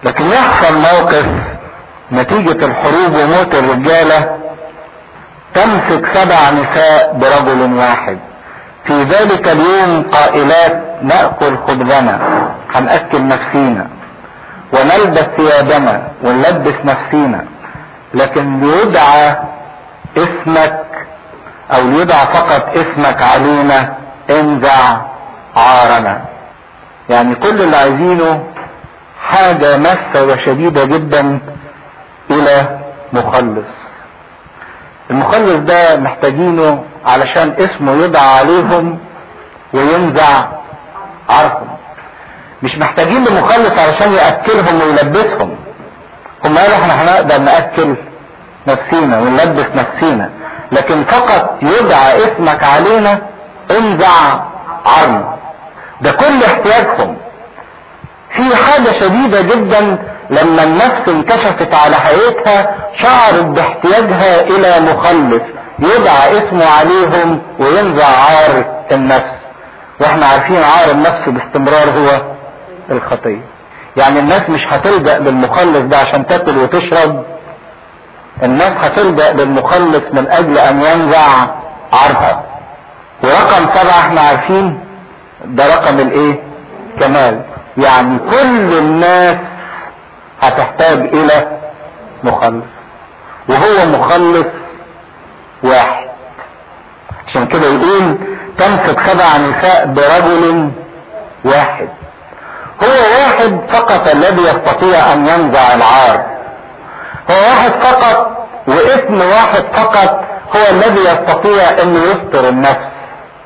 لكن يحصل موقف نتيجة الحروب وموت الرجالة تمسك سبع نساء برجل واحد في ذلك اليوم قائلات نأكل خبزنا هنأكل نفسينا ونلبس ثيابنا ونلبس نفسينا لكن ليدعى اسمك او ليدعى فقط اسمك علينا انزع عارنا يعني كل اللي عايزينه حاجة مسة وشديدة جدا الى مخلص المخلص ده محتاجينه علشان اسمه يدعى عليهم وينزع عارهم مش محتاجين لمخلص علشان ياكلهم ويلبسهم هم قالوا احنا هنقدر ناكل نفسينا ونلبس نفسينا لكن فقط يدعى اسمك علينا انزع عرنا ده كل احتياجهم في حاجة شديدة جدا لما النفس انكشفت على حياتها شعرت باحتياجها الى مخلص يدعى اسمه عليهم وينزع عار النفس واحنا عارفين عار النفس باستمرار هو الخطية يعني الناس مش هتلجأ للمخلص ده عشان تاكل وتشرب الناس هتلجأ للمخلص من اجل ان ينزع عارها ورقم سبعة احنا عارفين ده رقم الايه كمال يعني كل الناس هتحتاج الى مخلص وهو مخلص واحد عشان كده يقول تمسك سبع نساء برجل واحد هو واحد فقط الذي يستطيع ان ينزع العار هو واحد فقط واسم واحد فقط هو الذي يستطيع انه يستر النفس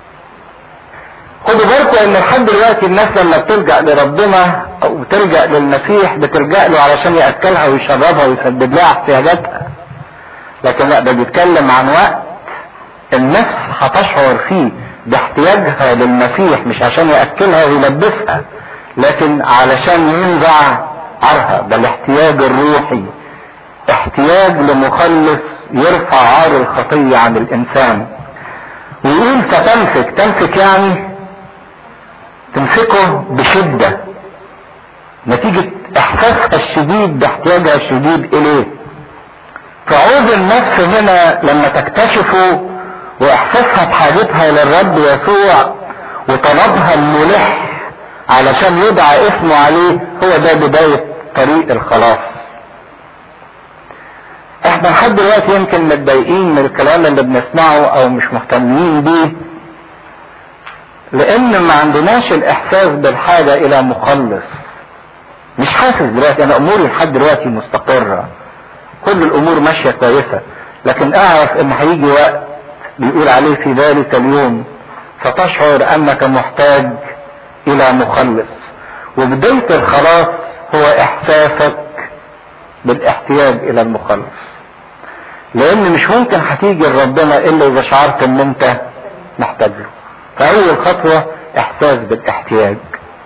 خدوا بالكم ان لحد دلوقتي الناس لما بتلجأ لربنا او بتلجأ للمسيح بتلجأ له علشان يأكلها ويشربها ويسدد لها احتياجاتها لكن لا ده بيتكلم عن وقت النفس هتشعر فيه باحتياجها للمسيح مش عشان يأكلها ويلبسها لكن علشان ينزع عارها ده الاحتياج الروحي احتياج لمخلص يرفع عار الخطية عن الانسان ويقول فتمسك تمسك يعني تمسكه بشدة نتيجة احساسها الشديد باحتياجها الشديد اليه فعوز النفس هنا لما تكتشفه واحساسها بحاجتها للرب يسوع وطلبها الملح علشان يدعى اسمه عليه هو ده بداية طريق الخلاص احنا لحد دلوقتي يمكن متضايقين من الكلام اللي بنسمعه او مش مهتمين بيه لان ما عندناش الاحساس بالحاجة الى مخلص مش حاسس دلوقتي انا اموري لحد دلوقتي مستقرة كل الامور ماشية كويسة لكن اعرف ان هيجي وقت بيقول عليه في ذلك اليوم فتشعر انك محتاج الى مخلص وبداية الخلاص هو احساسك بالاحتياج الى المخلص لان مش ممكن هتيجي لربنا الا اذا شعرت ان انت محتاج له فاول خطوة احساس بالاحتياج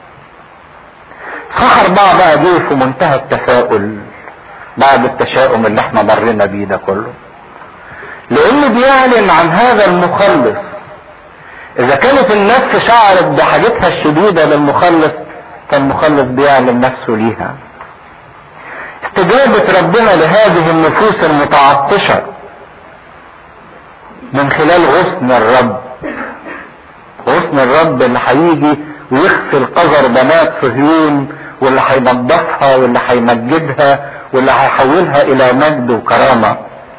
صح اربعة بقى دي في منتهى التفاؤل بعد التشاؤم اللي احنا مرينا بيه ده كله لانه بيعلن عن هذا المخلص اذا كانت النفس شعرت بحاجتها الشديدة للمخلص فالمخلص بيعلن نفسه ليها استجابة ربنا لهذه النفوس المتعطشة من خلال غصن الرب غصن الرب اللي هيجي ويغسل قذر بنات صهيون واللي هينضفها واللي هيمجدها واللي هيحولها الى مجد وكرامة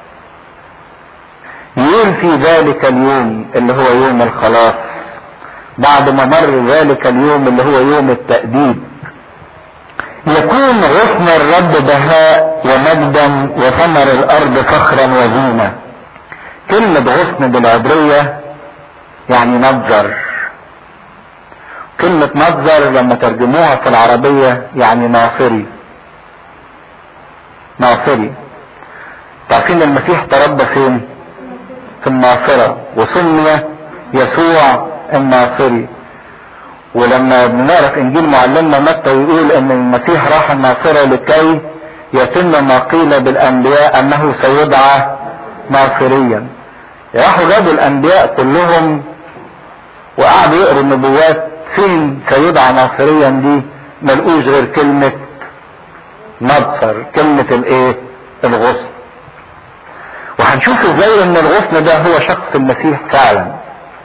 يقول في ذلك اليوم اللي هو يوم الخلاص بعد ما مر ذلك اليوم اللي هو يوم التأديب يكون غصن الرب بهاء ومجدا وثمر الارض فخرا وزينة كلمة غصن بالعبرية يعني نظر كلمة نظر لما ترجموها في العربية يعني ناصري ناصري تعرفين المسيح تربى فين في الناصرة وسمي يسوع الناصري ولما بنقرا في انجيل معلمنا متى يقول ان المسيح راح الناصرة لكي يتم ما قيل بالانبياء انه سيدعى ناصريا راحوا جابوا الانبياء كلهم وقعدوا يقروا النبوات فين سيدعى ناصريا دي ملقوش غير كلمة مبصر كلمة الايه الغصن وهنشوف ازاي ان الغصن ده هو شخص المسيح فعلا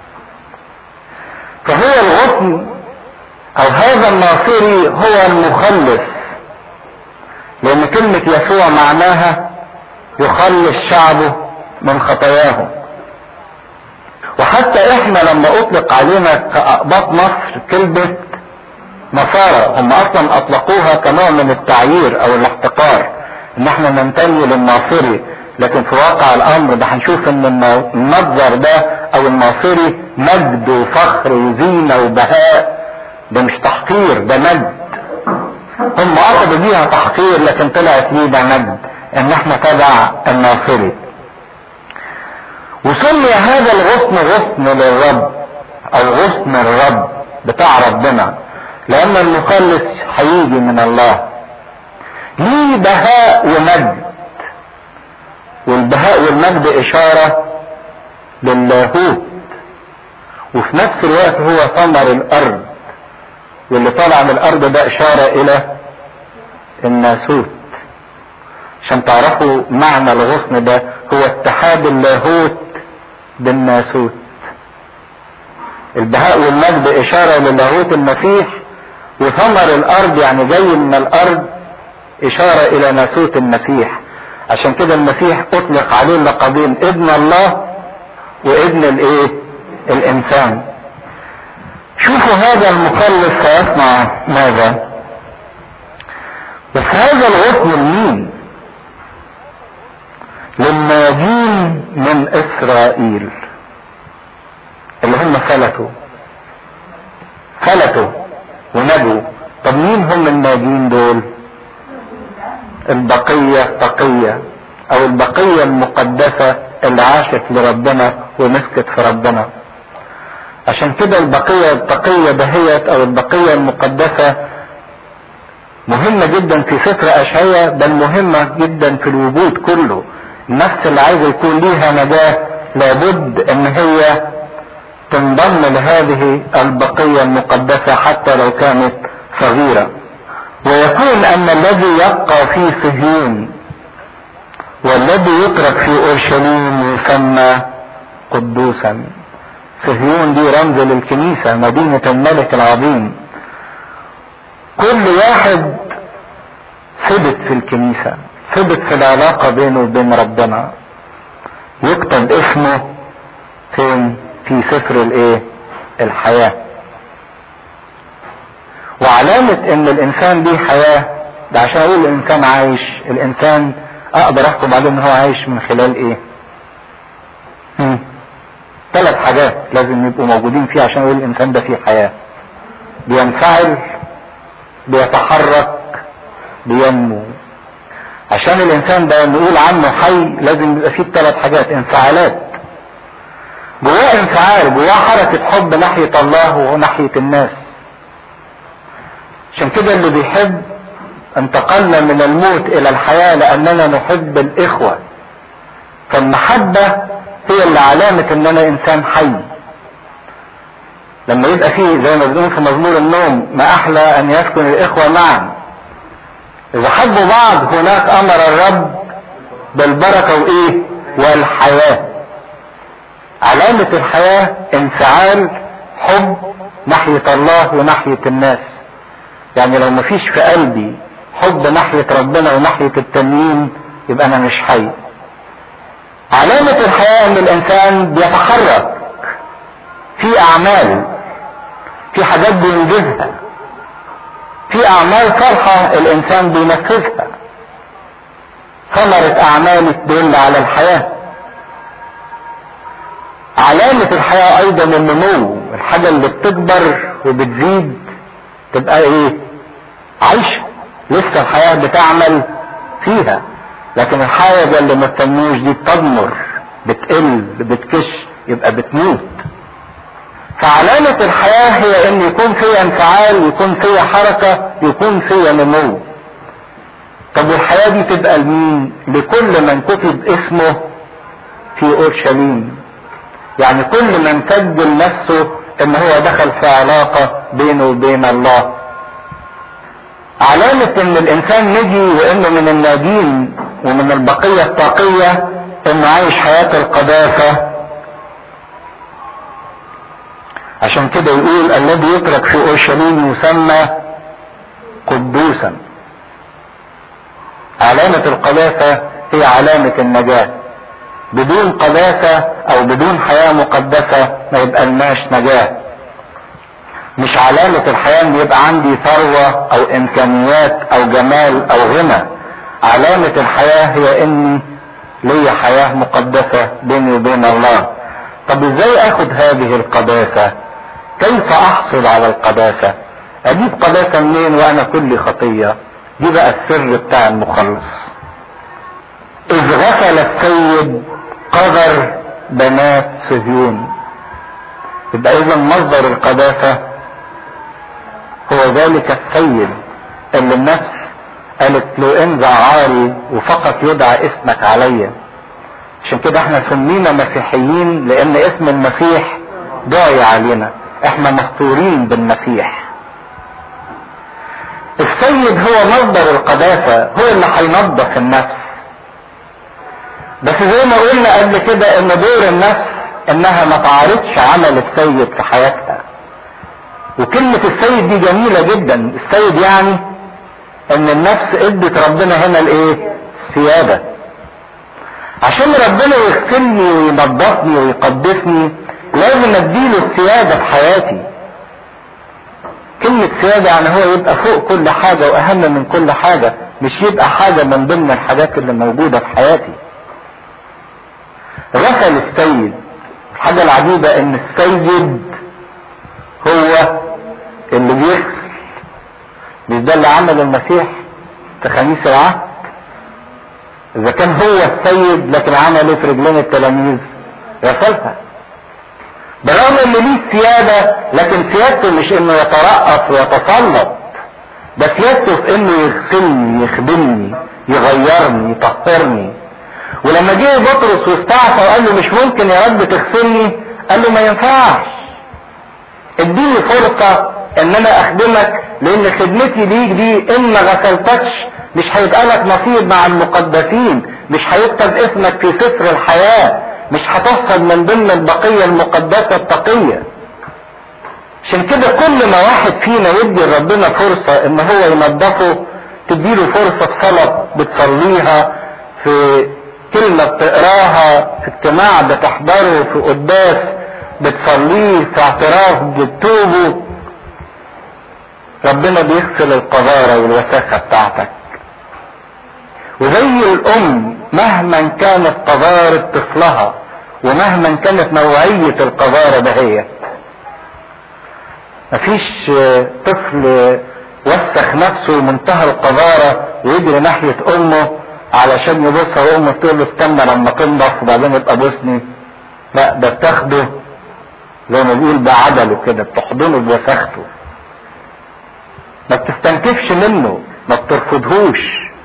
فهو الغصن او هذا الناصري هو المخلص لان كلمة يسوع معناها يخلص شعبه من خطاياهم وحتى احنا لما اطلق علينا كأقباط مصر كلمة نصارى هم اصلا اطلقوها كنوع من التعيير او الاحتقار ان احنا ننتمي للناصري لكن في واقع الامر ده هنشوف ان المصدر ده او الناصري مجد وفخر وزينه وبهاء ده مش تحقير ده مجد هم اخذوا بيها تحقير لكن طلعت ليه ده مجد ان احنا تبع الناصري وسمي هذا الغصن غصن للرب او غصن الرب بتاع ربنا لان المخلص هيجي من الله ليه بهاء ومجد والبهاء والمجد اشارة للاهوت وفي نفس الوقت هو ثمر الارض واللي طالع من الارض ده اشارة الى الناسوت عشان تعرفوا معنى الغصن ده هو اتحاد اللاهوت بالناسوت البهاء والمجد اشارة للاهوت المسيح وثمر الارض يعني جاي من الارض اشارة الى ناسوت المسيح عشان كده المسيح اطلق عليه لقبين ابن الله وابن الايه الانسان شوفوا هذا المخلص سيصنع ماذا بس هذا الغصن لمين للناجين من اسرائيل اللي هم فلتوا فلتوا ونجوا طب مين هم الناجين دول البقية التقية او البقية المقدسة اللي عاشت لربنا ومسكت في ربنا عشان كده البقية التقية دهيت او البقية المقدسة مهمة جدا في سفر اشعياء بل مهمة جدا في الوجود كله النفس اللي عايزة يكون ليها نجاة لابد ان هي تنضم لهذه البقية المقدسة حتى لو كانت صغيرة ويكون ان الذي يبقى في صهيون والذي يترك في اورشليم يسمى قدوسا صهيون دي رمز للكنيسة مدينة الملك العظيم كل واحد ثبت في الكنيسة ثبت في العلاقة بينه وبين ربنا يكتب اسمه فين في سفر الايه الحياة وعلامة ان الانسان ليه حياة ده عشان اقول الانسان عايش الانسان اقدر احكم عليه ان هو عايش من خلال ايه ثلاث حاجات لازم يبقوا موجودين فيه عشان اقول الانسان ده فيه حياة بينفعل بيتحرك بينمو عشان الانسان ده نقول عنه حي لازم يبقى فيه ثلاث حاجات انفعالات جواه انفعال جواه حركة حب ناحية الله وناحية الناس عشان كده اللي بيحب انتقلنا من الموت الى الحياة لاننا نحب الاخوة فالمحبة هي اللي علامة ان انا انسان حي لما يبقى فيه زي ما بنقول في مزمور النوم ما احلى ان يسكن الاخوة معا اذا حبوا بعض هناك امر الرب بالبركة وايه والحياة علامة الحياة انفعال حب ناحية الله وناحية الناس يعني لو مفيش في قلبي حب ناحية ربنا وناحية التانيين يبقى انا مش حي علامة الحياة ان الانسان بيتحرك في اعمال في حاجات بينجزها في اعمال صالحة الانسان بينفذها ثمرة اعمال تدل على الحياة علامة الحياة ايضا النمو الحاجة اللي بتكبر وبتزيد تبقى ايه عايشة لسه الحياة بتعمل فيها لكن الحاجة اللي ما بتنموش دي بتضمر بتقل بتكش يبقى بتموت فعلامة الحياة هي ان يكون فيها انفعال يكون فيها حركة يكون فيها نمو طب والحياة دي تبقى لمين لكل من كتب اسمه في اورشليم يعني كل من سجل نفسه ان هو دخل في علاقة بينه وبين الله علامة ان الانسان نجي وانه من الناجين ومن البقية الطاقية انه عايش حياة القداسة عشان كده يقول الذي يترك في اورشليم يسمى قدوسا علامة القداسة هي علامة النجاة بدون قداسة او بدون حياة مقدسة ما يبقى لناش نجاة مش علامة الحياة ان يبقى عندي ثروة او امكانيات او جمال او غنى علامة الحياة هي اني لي حياة مقدسة بيني وبين الله طب ازاي اخد هذه القداسة كيف احصل على القداسة اجيب قداسة منين وانا كل خطية دي بقى السر بتاع المخلص اذ غفل السيد قدر بنات صهيون يبقى اذا مصدر القداسة هو ذلك السيد اللي النفس قالت له انزع عاري وفقط يدعى اسمك عليا عشان كده احنا سمينا مسيحيين لان اسم المسيح داعي علينا احنا مستورين بالمسيح السيد هو مصدر القداسة هو اللي هينظف النفس بس زي ما قلنا قبل كده ان دور النفس انها ما تعارضش عمل السيد في حياتها وكلمة السيد دي جميلة جدا السيد يعني ان النفس ادت ربنا هنا الايه سيادة عشان ربنا يغسلني وينظفني ويقدسني لازم اديله السيادة في حياتي كلمة سيادة يعني هو يبقى فوق كل حاجة واهم من كل حاجة مش يبقى حاجة من ضمن الحاجات اللي موجودة في حياتي غسل السيد الحاجة العجيبة ان السيد هو اللي بيغسل مش ده اللي عمل المسيح في خميس العهد اذا كان هو السيد لكن عمل ايه في رجلين التلاميذ غسلها بالرغم ان ليه سيادة لكن سيادته مش انه يترأس ويتسلط ده سيادته في انه يغسلني يخدمني يغيرني يطهرني ولما جه بطرس واستعصى وقال له مش ممكن يا رب تغسلني قال له ما ينفعش اديني فرصة ان انا اخدمك لان خدمتي ليك دي ان ما غسلتكش مش هيبقى لك نصيب مع المقدسين مش هيكتب اسمك في سفر الحياة مش هتحصل من ضمن البقية المقدسة التقية عشان كده كل ما واحد فينا يدي ربنا فرصة ان هو ينظفه تديله فرصة صلاة بتصليها في كلمة بتقراها في اجتماع بتحضره في قداس بتصليه في اعتراف بتوبه ربنا بيغسل القذارة والوساخة بتاعتك وزي الام مهما كانت قذارة طفلها ومهما كانت نوعية القذارة دهيت مفيش طفل وسخ نفسه منتهى القذارة ويجري ناحية امه علشان يبص وامه تقول له استنى لما تنضف وبعدين يبقى بوسني لا ده بتاخده زي ما بيقول بعدله كده بتحضنه بوساخته ما بتستنكفش منه ما بترفضهوش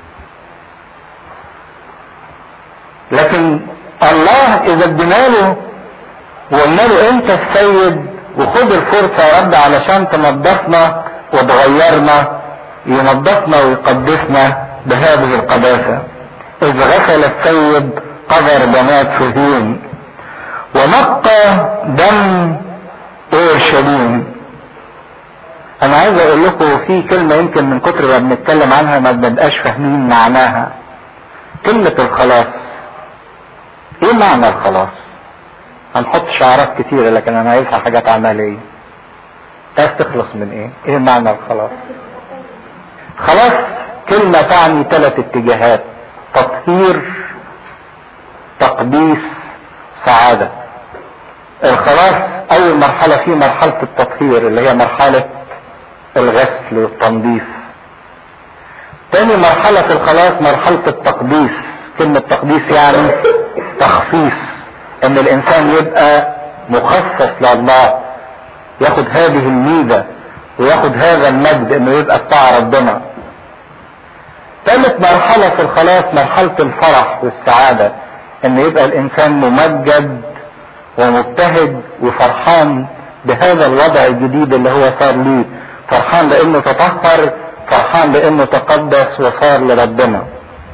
لكن الله اذا ادينا له وقلنا له انت السيد وخد الفرصة يا رب علشان تنظفنا وتغيرنا ينظفنا ويقدسنا بهذه القداسة اذ غسل السيد قدر بنات صهيون ونقى دم اورشليم انا عايز اقول لكم في كلمة يمكن من كتر ما بنتكلم عنها ما بنبقاش فاهمين معناها كلمة الخلاص ايه معنى الخلاص هنحط شعارات كتيرة لكن انا عايزها حاجات عملية عايز تخلص من ايه ايه معنى الخلاص خلاص كلمة تعني ثلاث اتجاهات تطهير تقديس سعادة الخلاص اول مرحلة فيه مرحلة التطهير اللي هي مرحلة الغسل والتنظيف تاني مرحلة في الخلاص مرحلة التقديس كلمة تقديس يعني تخصيص ان الانسان يبقى مخصص لله ياخد هذه الميزة وياخد هذا المجد انه يبقى بتاع ربنا ثالث مرحلة في الخلاص مرحلة الفرح والسعادة ان يبقى الانسان ممجد ومبتهج وفرحان بهذا الوضع الجديد اللي هو صار ليه فرحان لانه تطهر فرحان بانه تقدس وصار لربنا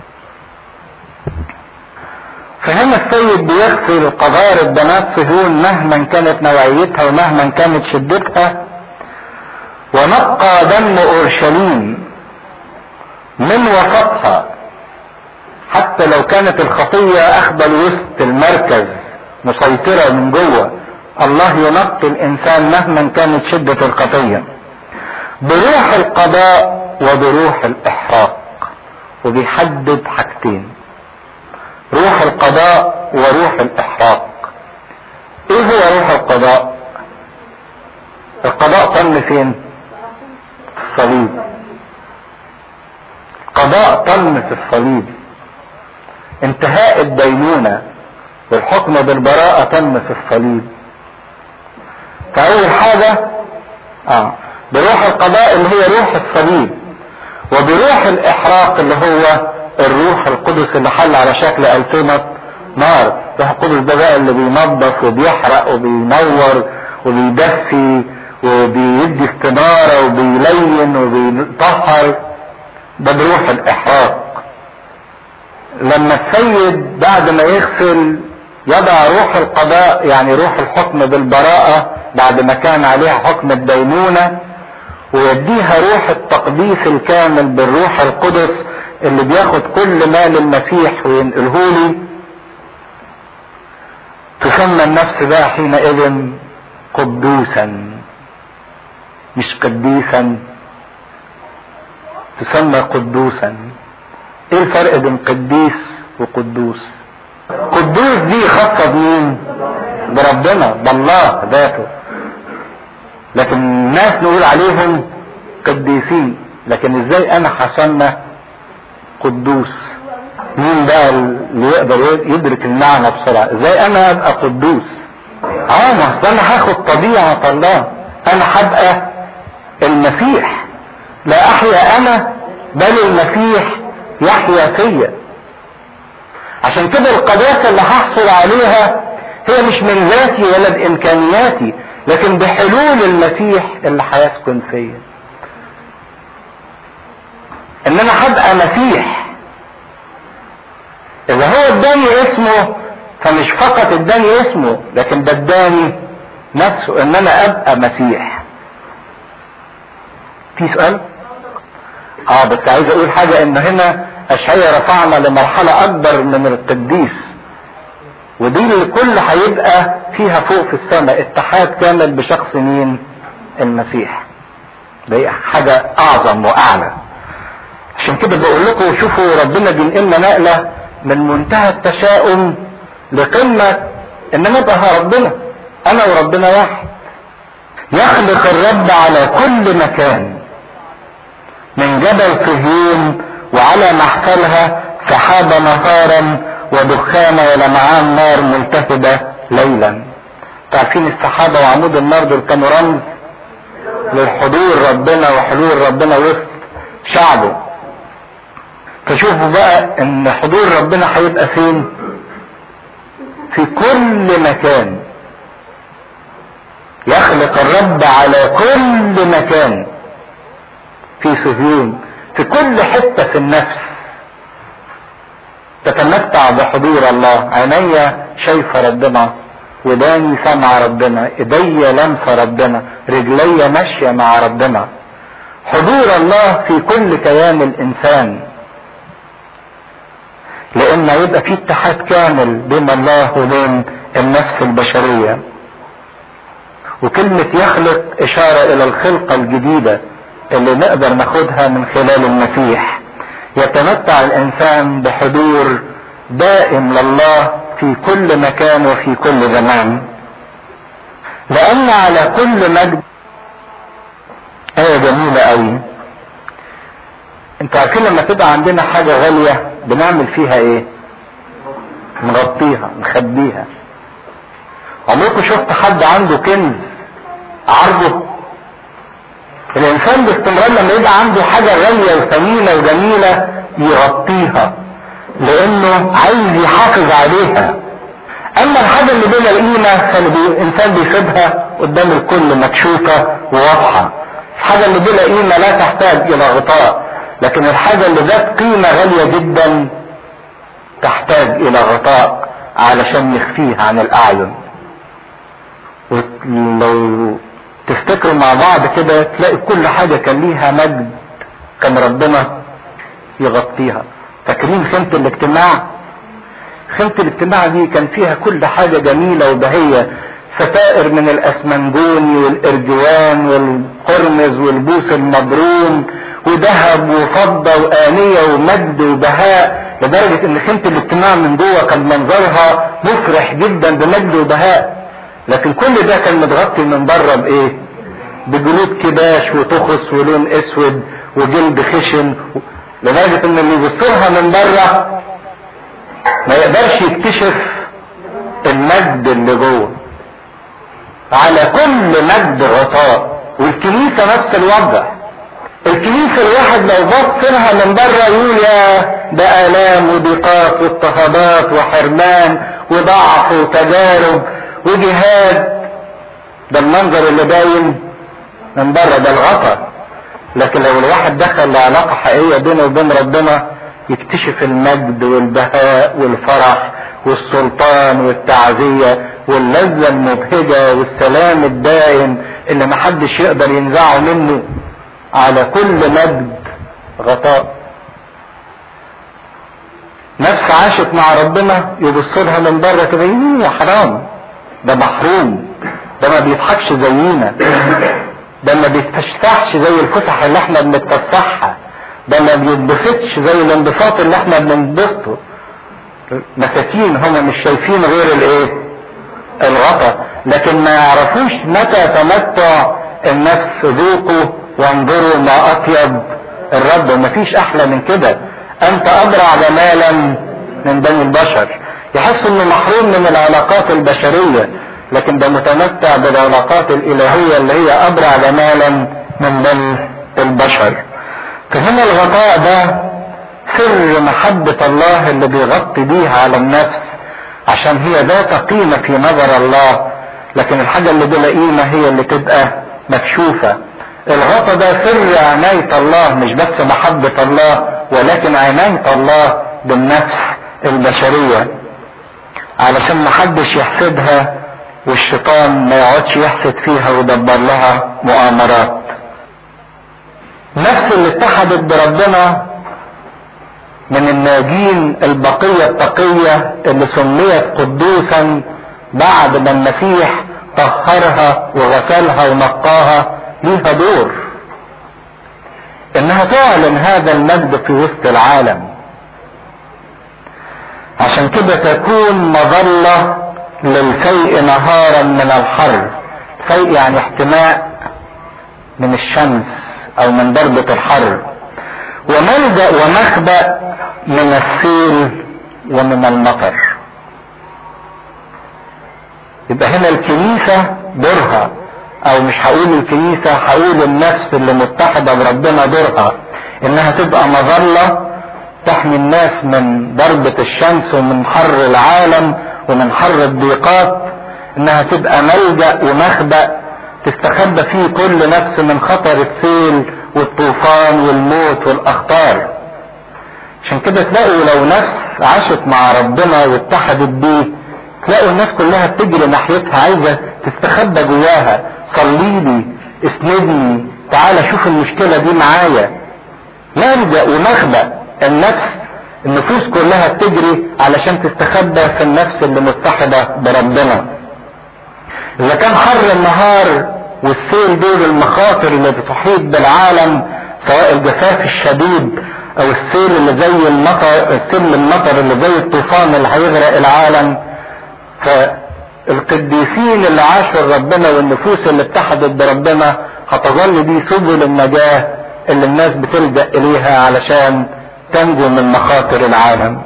فهنا السيد بيغسل قذارة بنات صهيون مهما كانت نوعيتها ومهما كانت شدتها ونقى دم اورشليم من وسطها حتى لو كانت الخطية اخذ الوسط المركز مسيطرة من جوه الله ينقي الانسان مهما كانت شدة الخطية بروح القضاء وبروح الاحراق وبيحدد حاجتين روح القضاء وروح الاحراق ايه هو روح القضاء القضاء تم فين في الصليب قضاء تم في الصليب انتهاء الدينونة والحكم بالبراءة تم في الصليب فأول حاجة اه بروح القضاء اللي هي روح الصليب وبروح الإحراق اللي هو الروح القدس اللي حل على شكل ألسنة نار الروح القدس ده بقى اللي بينظف وبيحرق وبينور وبيدفي وبيدي استنارة وبيلين وبيطهر ده بروح الإحراق لما السيد بعد ما يغسل يضع روح القضاء يعني روح الحكم بالبراءة بعد ما كان عليها حكم الدينونة ويديها روح التقديس الكامل بالروح القدس اللي بياخد كل ما للمسيح وينقله لي تسمى النفس بقى حينئذ قدوسا مش قديسا تسمى قدوسا ايه الفرق بين قديس وقدوس قدوس دي خاصة بمين بربنا بالله ذاته لكن الناس نقول عليهم قديسين لكن ازاي انا حسنا قدوس مين بقى اللي يقدر يدرك المعنى بسرعة ازاي انا ابقى قدوس اه ما انا هاخد طبيعة الله انا هبقى المسيح لا احيا انا بل المسيح يحيا فيا عشان كده القداسة اللي هحصل عليها هي مش من ذاتي ولا بامكانياتي لكن بحلول المسيح اللي هيسكن فيا ان انا هبقى مسيح اذا هو اداني اسمه فمش فقط اداني اسمه لكن ده اداني نفسه ان انا ابقى مسيح في سؤال اه بس عايز اقول حاجة ان هنا اشعيا رفعنا لمرحلة اكبر من القديس ودي الكل هيبقى فيها فوق في السماء اتحاد كامل بشخص مين المسيح دي حاجة اعظم واعلى عشان كده بقول لكم شوفوا ربنا بينقلنا نقلة من منتهى التشاؤم لقمة ان انا ابقى ربنا انا وربنا واحد يخلق الرب على كل مكان من جبل صهيون وعلى محفلها سحاب نهارا ودخان ولمعان نار ملتهبة ليلا تعرفين السحابة وعمود النار دول كانوا رمز للحضور ربنا وحلول ربنا وسط شعبه فشوفوا بقى ان حضور ربنا هيبقى فين في كل مكان يخلق الرب على كل مكان في صهيون في كل حتة في النفس تتمتع بحضور الله عينيا شايفة ربنا وداني سمع ربنا ايديا لمسة ربنا رجليا ماشية مع ربنا حضور الله في كل كيان الانسان لان يبقى في اتحاد كامل بين الله وبين النفس البشرية وكلمة يخلق اشارة الى الخلقة الجديدة اللي نقدر ناخدها من خلال المسيح يتمتع الانسان بحضور دائم لله في كل مكان وفي كل زمان لان على كل مجد ايه جميلة قوي انتوا عارفين لما تبقى عندنا حاجة غالية بنعمل فيها ايه نغطيها نخبيها عمركم شفت حد عنده كنز عرضه الانسان باستمرار لما يبقى عنده حاجة غالية وثمينة وجميلة يغطيها لانه عايز يحافظ عليها اما الحاجة اللي بلا قيمة فالانسان بيسيبها قدام الكل مكشوفة وواضحة الحاجة اللي بلا قيمة لا تحتاج الى غطاء لكن الحاجة اللي ذات قيمة غالية جدا تحتاج الى غطاء علشان يخفيها عن الاعين ولو تفتكروا مع بعض كده تلاقي كل حاجة كان ليها مجد كان ربنا يغطيها فاكرين خيمة الاجتماع خيمة الاجتماع دي كان فيها كل حاجة جميلة وبهية ستائر من الاسمنجوني والارجوان والقرمز والبوس المبروم وذهب وفضة وآنية ومجد وبهاء لدرجة ان خيمة الاجتماع من جوه كان منظرها مفرح جدا بمجد وبهاء لكن كل ده كان متغطي من بره بايه بجلود كباش وتخص ولون اسود وجلد خشن لدرجة ان اللي يبصلها من بره ما يقدرش يكتشف المجد اللي جوه على كل مجد غطاء والكنيسة نفس الوضع الكنيسة الواحد لو بص لها من بره يقول يا ده آلام وضيقات واضطهادات وحرمان وضعف وتجارب وجهاد ده المنظر اللي باين من بره ده الغطا لكن لو الواحد دخل لعلاقة حقيقية بينه وبين ربنا يكتشف المجد والبهاء والفرح والسلطان والتعزية واللذة المبهجة والسلام الدائم اللي محدش يقدر ينزعه منه على كل مجد غطاء نفس عاشت مع ربنا يبص لها من بره كده يا حرام ده محروم ده ما بيضحكش زينا ده ما بيتفسحش زي الفسح اللي احنا بنتفسحها ده ما بيتبسطش زي الانبساط اللي احنا بننبسطه مساكين هم مش شايفين غير الايه الغطا لكن ما يعرفوش متى تمتع النفس ذوقوا وانظروا ما اطيب الرب ومفيش احلى من كده انت ابرع جمالا من بني البشر يحس انه محروم من العلاقات البشرية لكن ده متمتع بالعلاقات الالهية اللي هي ابرع جمالا من بني البشر فهنا الغطاء ده سر محبة الله اللي بيغطي بيها على النفس عشان هي ذات قيمة في نظر الله لكن الحاجة اللي بلا قيمة هي اللي تبقى مكشوفة الغطا ده سر عناية الله مش بس محبة الله ولكن عناية الله بالنفس البشرية علشان محدش يحسدها والشيطان ما يقعدش يحسد فيها ويدبر لها مؤامرات نفس اللي اتحدت بربنا من الناجين البقية التقية اللي سميت قدوسا بعد ما المسيح طهرها وغسلها ونقاها ليها دور انها تعلن هذا المجد في وسط العالم عشان كده تكون مظلة للفيء نهارا من الحر فيء يعني احتماء من الشمس او من ضربة الحر وملجأ ومخبأ من السيل ومن المطر يبقى هنا الكنيسة دورها او مش هقول الكنيسة هقول النفس اللي متحدة بربنا دورها انها تبقى مظلة تحمي الناس من ضربة الشمس ومن حر العالم ومن حر الضيقات انها تبقى ملجأ ومخبأ تستخبى فيه كل نفس من خطر السيل والطوفان والموت والاخطار عشان كده تلاقوا لو نفس عاشت مع ربنا واتحدت بيه تلاقوا الناس كلها بتجري ناحيتها عايزة تستخبى جواها صلي لي اسندني تعالى شوف المشكلة دي معايا ملجأ ومخبأ النفس النفوس كلها بتجري علشان تستخبى في النفس اللي متحدة بربنا اذا كان حر النهار والسيل دول المخاطر اللي بتحيط بالعالم سواء الجفاف الشديد او السيل اللي زي المطر السيل المطر اللي زي الطوفان اللي هيغرق العالم فالقديسين اللي عاشوا ربنا والنفوس اللي اتحدت بربنا هتظل دي سبل النجاة اللي الناس بتلجأ اليها علشان تنجو من مخاطر العالم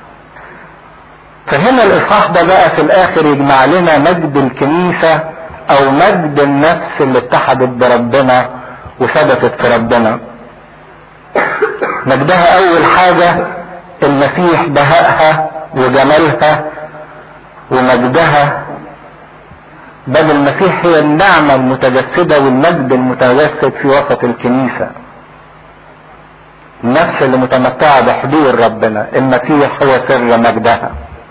فهنا الاصحاح ده بقى في الاخر يجمع لنا مجد الكنيسة او مجد النفس اللي اتحدت بربنا وثبتت في ربنا مجدها اول حاجة المسيح بهائها وجمالها ومجدها بل المسيح هي النعمة المتجسدة والمجد المتجسد في وسط الكنيسة النفس اللي متمتعة بحضور ربنا المسيح هو سر مجدها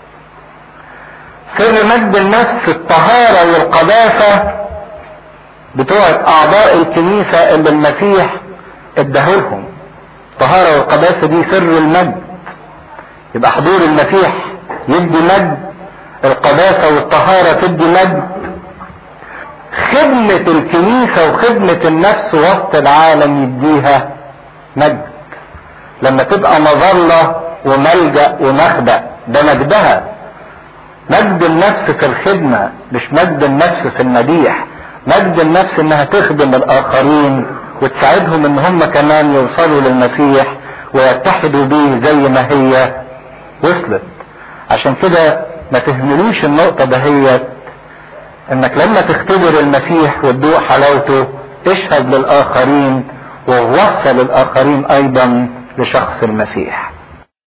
سر مجد النفس الطهارة والقداسة بتوع أعضاء الكنيسة اللي المسيح اداهولهم الطهارة والقداسة دي سر المجد يبقى حضور المسيح يدي مجد القداسة والطهارة تدي مجد خدمة الكنيسة وخدمة النفس وسط العالم يديها مجد لما تبقى مظلة وملجأ ومخبأ ده مجدها مجد النفس في الخدمة مش مجد النفس في المديح مجد النفس انها تخدم الاخرين وتساعدهم ان هم كمان يوصلوا للمسيح ويتحدوا بيه زي ما هي وصلت عشان كده ما تهملوش النقطة دهيت انك لما تختبر المسيح وتدوق حلاوته اشهد للاخرين ووصل الاخرين ايضا لشخص المسيح